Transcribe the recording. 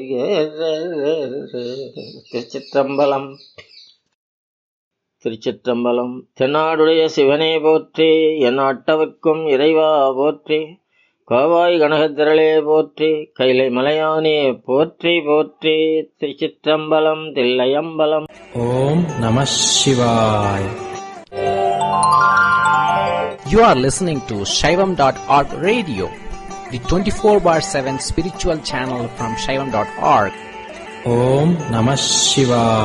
திருச்சிற்றம்பலம் திருச்சிற்றம்பலம் தென்னாடுடைய சிவனே போற்றி என் ஆட்டவர்க்கும் இறைவா போற்றி கோவாய் கனகத்திரளே போற்றி கைலை மலையானே போற்றி போற்றி திருச்சிற்றம்பலம் தில்லையம்பலம் ஓம் நம சிவாய் You are listening to Shaivam.org radio, the 24 bar 7 spiritual channel from Shaivam.org. ஓம் நம சிவாய்